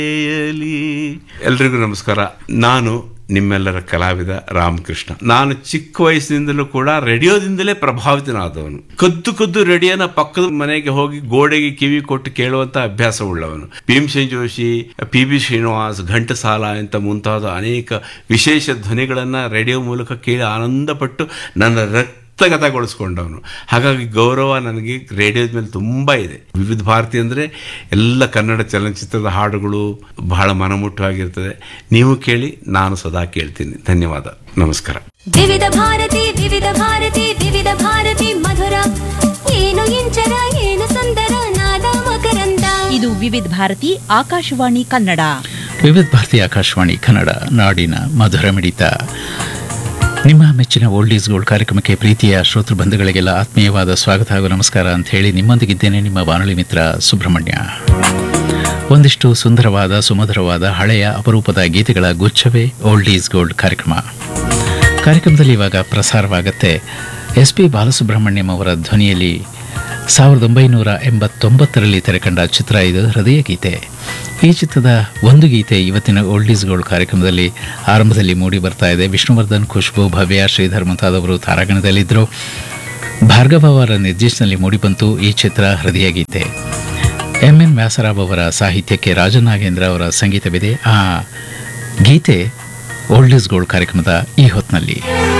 ಎಲ್ರಿಗೂ ನಮಸ್ಕಾರ ನಾನು ನಿಮ್ಮೆಲ್ಲರ ಕಲಾವಿದ ರಾಮಕೃಷ್ಣ ನಾನು ಚಿಕ್ಕ ವಯಸ್ಸಿನಿಂದಲೂ ಕೂಡ ರೇಡಿಯೋದಿಂದಲೇ ಪ್ರಭಾವಿತನಾದವನು ಕದ್ದು ಕದ್ದು ರೇಡಿಯೋನ ಪಕ್ಕದ ಮನೆಗೆ ಹೋಗಿ ಗೋಡೆಗೆ ಕಿವಿ ಕೊಟ್ಟು ಕೇಳುವಂತ ಅಭ್ಯಾಸ ಉಳ್ಳವನು ಭೀಮಸೇನ್ ಜೋಶಿ ಪಿ ಬಿ ಶ್ರೀನಿವಾಸ್ ಘಂಟಸಾಲ ಅಂತ ಮುಂತಾದ ಅನೇಕ ವಿಶೇಷ ಧ್ವನಿಗಳನ್ನ ರೇಡಿಯೋ ಮೂಲಕ ಕೇಳಿ ಆನಂದಪಟ್ಟು ನನ್ನ ರಕ್ತ ಹಸ್ತಗತಗೊಳಿಸ್ಕೊಂಡವನು ಹಾಗಾಗಿ ಗೌರವ ನನಗೆ ರೇಡಿಯೋದ ಮೇಲೆ ತುಂಬ ಇದೆ ವಿವಿಧ ಭಾರತಿ ಅಂದರೆ ಎಲ್ಲ ಕನ್ನಡ ಚಲನಚಿತ್ರದ ಹಾಡುಗಳು ಬಹಳ ಮನಮುಟ್ಟವಾಗಿರ್ತದೆ ನೀವು ಕೇಳಿ ನಾನು ಸದಾ ಕೇಳ್ತೀನಿ ಧನ್ಯವಾದ ನಮಸ್ಕಾರ ವಿವಿಧ ಭಾರತಿ ವಿವಿಧ ಭಾರತಿ ವಿವಿಧ ಭಾರತಿ ಮಧುರ ಏನು ಇಂಚರ ಏನು ಸುಂದರ ನಾದ ಮಕರಂದ ಇದು ವಿವಿಧ ಭಾರತಿ ಆಕಾಶವಾಣಿ ಕನ್ನಡ ವಿವಿಧ ಭಾರತಿ ಆಕಾಶವಾಣಿ ಕನ್ನಡ ನಾಡಿನ ಮಧುರ ಮಿಡಿತ ನಿಮ್ಮ ಮೆಚ್ಚಿನ ಓಲ್ಡ್ ಈಸ್ ಗೋಲ್ಡ್ ಕಾರ್ಯಕ್ರಮಕ್ಕೆ ಪ್ರೀತಿಯ ಶ್ರೋತೃ ಬಂಧುಗಳಿಗೆಲ್ಲ ಆತ್ಮೀಯವಾದ ಸ್ವಾಗತ ಹಾಗೂ ನಮಸ್ಕಾರ ಅಂತ ಹೇಳಿ ನಿಮ್ಮೊಂದಿಗಿದ್ದೇನೆ ನಿಮ್ಮ ಬಾನುಲಿ ಮಿತ್ರ ಸುಬ್ರಹ್ಮಣ್ಯ ಒಂದಿಷ್ಟು ಸುಂದರವಾದ ಸುಮಧುರವಾದ ಹಳೆಯ ಅಪರೂಪದ ಗೀತೆಗಳ ಗುಚ್ಛವೇ ಓಲ್ಡ್ ಈಸ್ ಗೋಲ್ಡ್ ಕಾರ್ಯಕ್ರಮ ಕಾರ್ಯಕ್ರಮದಲ್ಲಿ ಇವಾಗ ಪ್ರಸಾರವಾಗುತ್ತೆ ಎಸ್ ಪಿ ಬಾಲಸುಬ್ರಹ್ಮಣ್ಯಂ ಅವರ ಧ್ವನಿಯಲ್ಲಿ ಸಾವಿರದ ಒಂಬೈನೂರ ಎಂಬತ್ತೊಂಬತ್ತರಲ್ಲಿ ತೆರೆಕಂಡ ಚಿತ್ರ ಇದು ಹೃದಯ ಗೀತೆ ಈ ಚಿತ್ರದ ಒಂದು ಗೀತೆ ಇವತ್ತಿನ ಓಲ್ಡ್ ಈಸ್ ಗೋಲ್ಡ್ ಕಾರ್ಯಕ್ರಮದಲ್ಲಿ ಆರಂಭದಲ್ಲಿ ಮೂಡಿ ಬರ್ತಾ ಇದೆ ವಿಷ್ಣುವರ್ಧನ್ ಖುಷ್ಬು ಭವ್ಯ ಶ್ರೀಧರ್ ಮುಂತಾದವರು ತಾರಾಗಣದಲ್ಲಿದ್ದರು ಭಾರ್ಗವ ಅವರ ನಿರ್ದೇಶನದಲ್ಲಿ ಮೂಡಿಬಂತು ಈ ಚಿತ್ರ ಹೃದಯ ಗೀತೆ ಎಂ ಎನ್ ವ್ಯಾಸರಾವ್ ಅವರ ಸಾಹಿತ್ಯಕ್ಕೆ ರಾಜನಾಗೇಂದ್ರ ಅವರ ಸಂಗೀತವಿದೆ ಆ ಗೀತೆ ಓಲ್ಡ್ ಈಸ್ ಗೋಲ್ಡ್ ಕಾರ್ಯಕ್ರಮದ ಈ ಹೊತ್ತಿನಲ್ಲಿ